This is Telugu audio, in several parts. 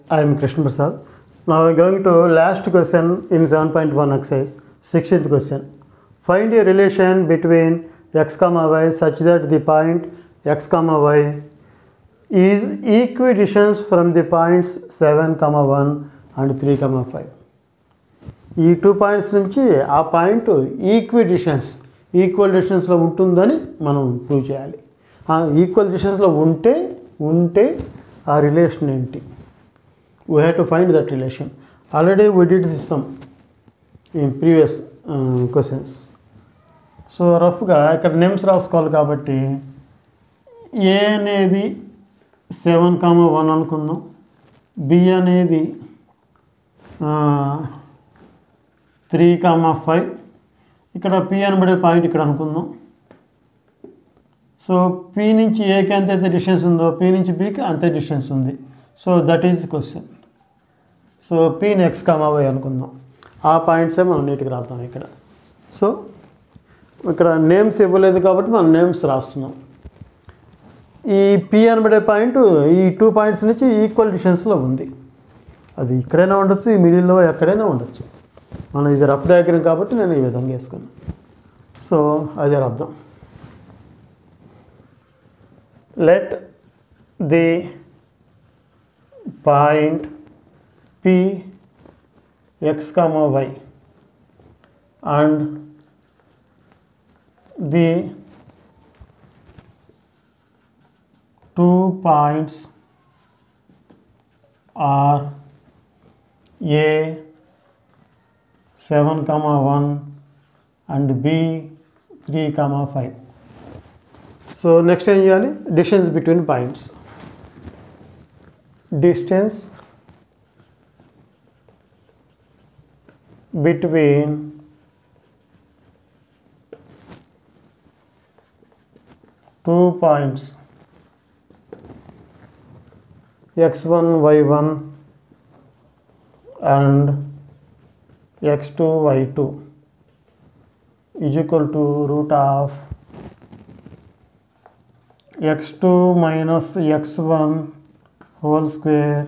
I am Krishna Prasad. Now I am going to last question in 7.1 exercise, 16th question. Find a relation between x comma y such that the point x comma y is equidistance from the points 7 comma 1 and 3 comma 5. ఈ టూ పాయింట్స్ నుంచి ఆ పాయింట్ ఈక్వల్ డిస్టెన్స్ ఈక్వల్ డిస్టెన్స్లో ఉంటుందని మనం ప్రూవ్ చేయాలి ఆ ఈక్వల్ డిస్టెన్స్లో ఉంటే ఉంటే ఆ రిలేషన్ ఏంటి we have to find that relation already we did this sum in previous questions so రఫ్గా ఇక్కడ నేమ్స్ రాసుకోవాలి కాబట్టి ఏ అనేది సెవెన్ కామ వన్ అనుకుందాం బి అనేది త్రీ కామా ఫైవ్ ఇక్కడ పి అనబడే పాయింట్ ఇక్కడ అనుకుందాం సో పి నుంచి ఏకి ఎంత అయితే డిస్టెన్స్ ఉందో పి నుంచి బికి అంతే డిస్టెన్స్ ఉంది so that is question so P x comma y అనుకుందాం ఆ పాయింట్సే మనం నీట్గా రాద్దాం ఇక్కడ సో ఇక్కడ నేమ్స్ ఇవ్వలేదు కాబట్టి మనం నేమ్స్ రాస్తున్నాం ఈ పి అనబడే పాయింట్ ఈ టూ పాయింట్స్ నుంచి ఈక్వల్ డిస్టెన్స్లో ఉంది అది ఇక్కడైనా ఉండొచ్చు ఈ మిడిల్లో ఎక్కడైనా ఉండొచ్చు మనం ఇది రఫ్ డయాగ్రమ్ కాబట్టి నేను ఈ విధంగా వేసుకున్నాను సో అదే అర్థం let the point P x comma y and the two points are A seven comma one and B three comma five so next ఏం చేయాలి distance between points distance between two points x one y one and x2 y2 is equal to root of x2 minus x1 whole square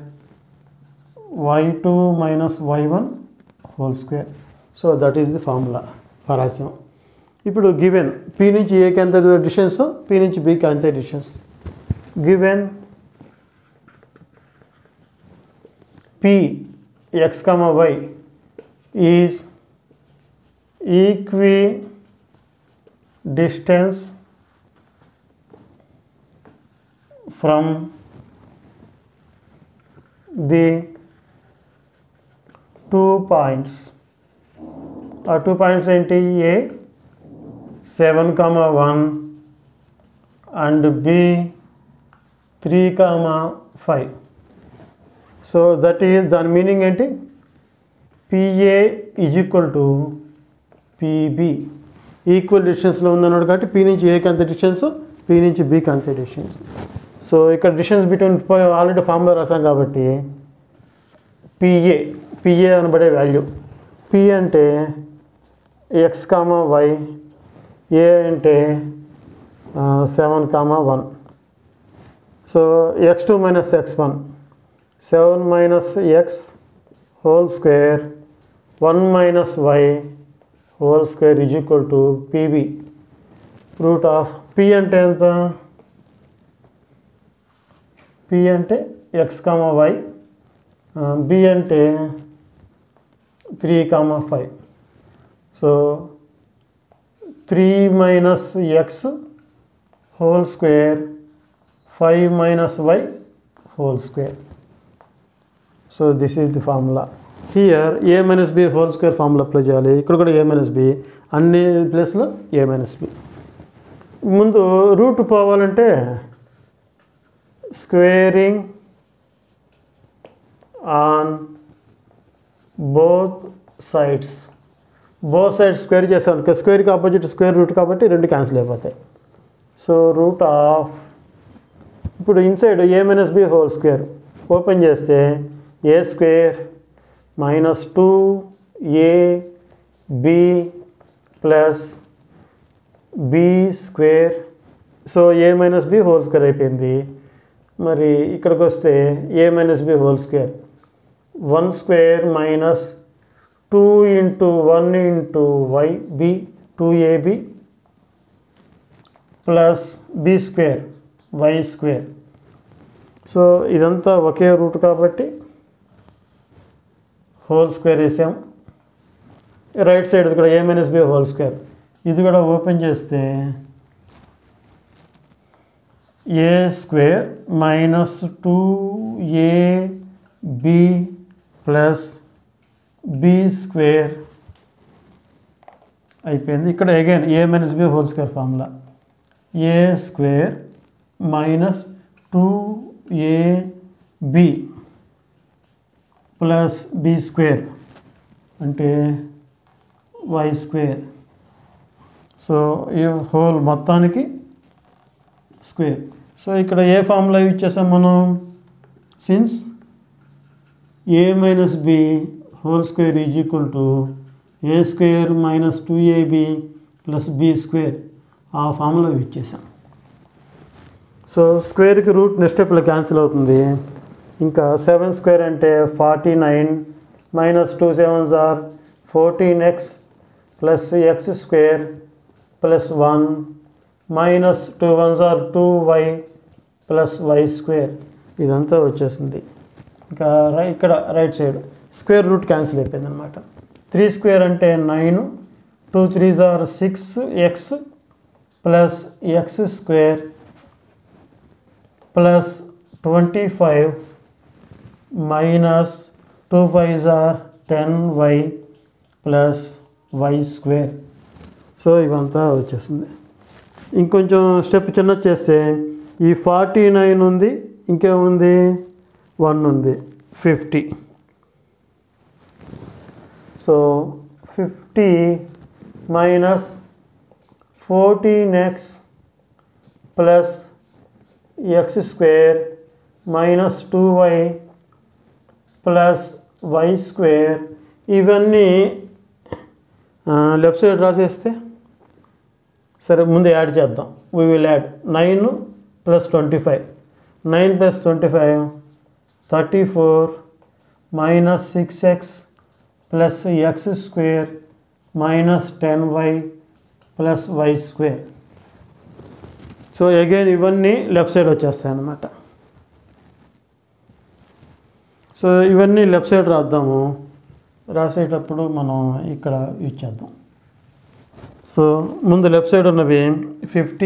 y2 minus y1 whole square so that is the formula for రాసాం ఇప్పుడు గివెన్ పి నుంచి ఏకి ఎంత డిస్టెన్స్ పి నుంచి బికి అంతే distance given P x comma y is equidistance from the two points ఆ టూ పాయింట్స్ ఏంటి A seven comma one and B three comma five so that is దాని మీనింగ్ ఏంటి PA is equal to PB equal డిస్టెన్స్లో ఉందన్నాడు కాబట్టి పి నుంచి ఏకి అంత డిస్టెన్స్ పి నుంచి బికి అంతే డిస్టెన్స్ సో ఇక్కడ డిస్టెన్స్ బిట్వీన్ ఆల్రెడీ ఫామ్లో రాసాం కాబట్టి పిఏ పిఏ అనబడే వాల్యూ పి అంటే ఎక్స్ కామా వై ఏ అంటే seven comma one so x two minus x one seven minus x whole square one minus y whole square is equal to PB root of P అంటే ఎంత పి అంటే ఎక్స్ కామా వై బి అంటే three comma five so three minus x whole square five minus y whole square so this is the formula here A minus B whole square formula apply చేయాలి ఇక్కడ కూడా ఏ మైనస్ బి అన్ని ప్లేస్లో ఏ మైనస్ బి ముందు రూట్ పోవాలంటే squaring on both sides both sides square చేసాం స్క్వేర్కి ఆపోజిట్ స్క్వేర్ రూట్ కాబట్టి రెండు క్యాన్సిల్ అయిపోతాయి సో రూట్ ఆఫ్ ఇప్పుడు inside A minus B whole square open చేస్తే A square minus two A B plus B square so A minus B whole square అయిపోయింది మరి ఇక్కడికి వస్తే A minus B whole square one square minus two into one into y B two AB plus B square y square so ఇదంతా ఒకే రూట్ కాబట్టి హోల్ స్క్వేర్ వేసాం రైట్ సైడ్ ఇక్కడ A minus B whole square ఇది కూడా ఓపెన్ చేస్తే A square minus two A B plus B square అయిపోయింది ఇక్కడ again A minus B whole square formula A square minus two A B plus B square అంటే వై స్క్వేర్ సో ఈ హోల్ మొత్తానికి స్క్వేర్ సో ఇక్కడ ఏ ఫార్ములా యూజ్ చేసాం మనం since a minus B whole square is equal to a square minus two AB plus B square ఆ ఫార్ములా యూజ్ చేసాం సో స్క్వేర్కి రూట్ నెక్స్ట్ స్టెప్లో క్యాన్సిల్ అవుతుంది ఇంకా సెవెన్ స్క్వేర్ అంటే forty nine minus two sevens or fourteen x plus x square plus one minus two ones or two y plus y square ఇదంతా వచ్చేసింది ఇంకా రై ఇక్కడ right side square root cancel అయిపోయింది అనమాట త్రీ స్క్వేర్ అంటే nine two threes or six x plus x square plus twenty five minus two fives or ten y plus y square so ఇవంతా వచ్చేసింది ఇంకొంచెం స్టెప్ చిన్న చేస్తే ఈ ఫార్టీ నైన్ ఉంది ఇంకేముంది వన్ ఉంది fifty so fifty minus fourteen x plus x square minus two y plus y square ఇవన్నీ లెఫ్ట్ సైడ్ రాసేస్తే సరే ముందు యాడ్ చేద్దాం we will add nine plus twenty five nine plus twenty five thirty four minus six x plus x square minus ten y plus y square so again ఇవన్నీ లెఫ్ట్ సైడ్ వచ్చేస్తాయి అన్నమాట సో ఇవన్నీ లెఫ్ట్ సైడ్ రాద్దాము రాసేటప్పుడు మనం ఇక్కడ యూజ్ చేద్దాం సో ముందు లెఫ్ట్ సైడ్ ఉన్నవి fifty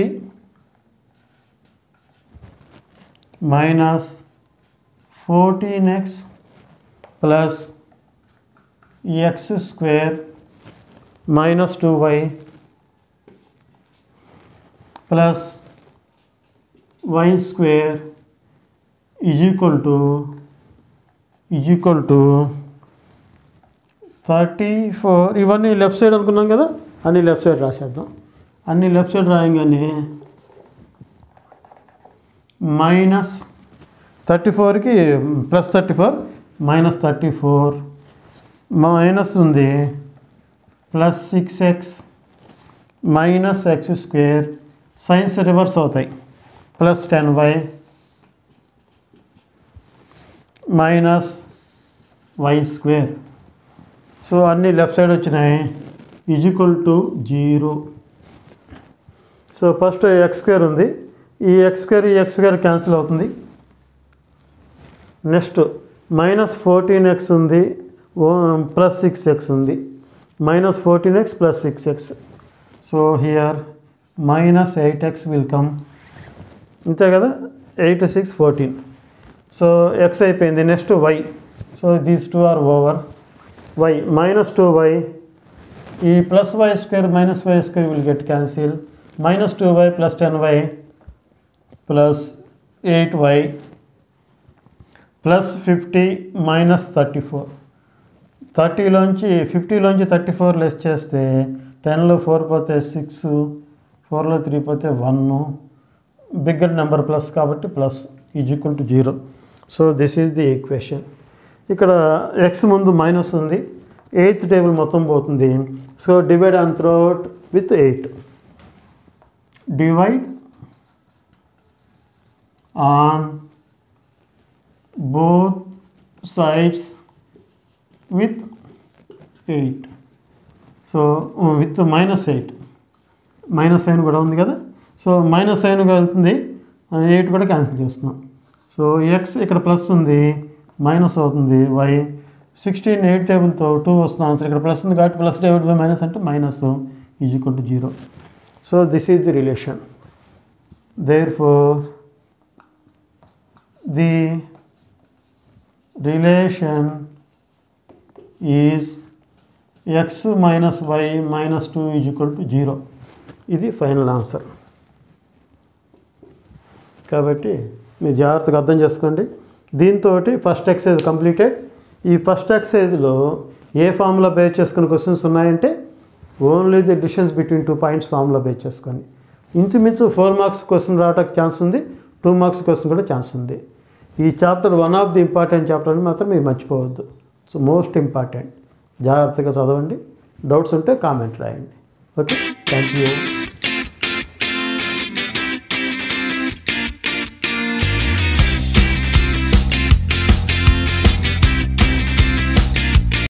minus fourteen x plus x square minus two y plus y square is equal to is equal to thirty four ఇవన్నీ లెఫ్ట్ సైడ్ అనుకున్నాం కదా అన్ని లెఫ్ట్ సైడ్ రాసేద్దాం అన్ని లెఫ్ట్ సైడ్ రాయంగానే మైనస్ థర్టీ ఫోర్కి plus thirty four minus thirty four minus ఉంది plus six x minus x square signs reverse అవుతాయి plus ten y minus y square so అన్నీ లెఫ్ట్ సైడ్ వచ్చినాయి is equal to zero so first x square ఉంది ఈ ఎక్స్ స్క్వేర్ ఈ ఎక్స్ స్క్వేర్ క్యాన్సిల్ అవుతుంది నెక్స్ట్ మైనస్ ఫోర్టీన్ ఎక్స్ ఉంది ప్లస్ సిక్స్ ఎక్స్ ఉంది minus fourteen x plus six x so here minus eight x will come అంతే కదా eight six fourteen so x అయిపోయింది next y so these two are over y minus two y ఈ plus y square minus y square will get cancel minus two y plus ten y plus eight y plus fifty minus thirty four థర్టీలోంచి ఫిఫ్టీలోంచి థర్టీ ఫోర్ లెస్ చేస్తే టెన్లో ఫోర్ పోతే సిక్స్ ఫోర్లో త్రీ పోతే వన్ బిగ్గర్ నెంబర్ ప్లస్ కాబట్టి plus is equal to zero so this is the equation ఇక్కడ ఎక్స్ ముందు మైనస్ ఉంది ఎయిత్ టేబుల్ మొత్తం పోతుంది so divide on throat with eight divide on both sides with eight so with minus eight minus sign కూడా ఉంది కదా సో మైనస్ సైన్ వెళ్తుంది ఎయిట్ కూడా క్యాన్సిల్ చేస్తున్నాం సో ఎక్స్ ఇక్కడ ప్లస్ ఉంది మైనస్ అవుతుంది వై సిక్స్టీన్ ఎయిట్ టేబుల్తో టూ వస్తుంది ఆన్సర్ ఇక్కడ ప్లస్ ఉంది కాబట్టి ప్లస్ డేవిడ్ బై మైనస్ అంటే minus is equal to zero so this is the relation therefore the relation is x minus y minus two is equal to zero ఇది ఫైనల్ ఆన్సర్ కాబట్టి మీరు జాగ్రత్తగా అర్థం చేసుకోండి దీంతో ఫస్ట్ ఎక్సైజ్ కంప్లీటెడ్ ఈ ఫస్ట్ ఎక్సైజ్లో ఏ ఫార్ములా బేస్ చేసుకుని క్వశ్చన్స్ ఉన్నాయంటే only the distance between two points formula base చేసుకొని ఇంచుమించు ఫోర్ మార్క్స్ క్వశ్చన్ రావడానికి ఛాన్స్ ఉంది టూ మార్క్స్ క్వశ్చన్ కూడా ఛాన్స్ ఉంది ఈ chapter one of the important chapter అని మాత్రం మీరు మర్చిపోవద్దు సో మోస్ట్ ఇంపార్టెంట్ జాగ్రత్తగా చదవండి డౌట్స్ ఉంటే కామెంట్ రాయండి ఓకే థ్యాంక్ యూ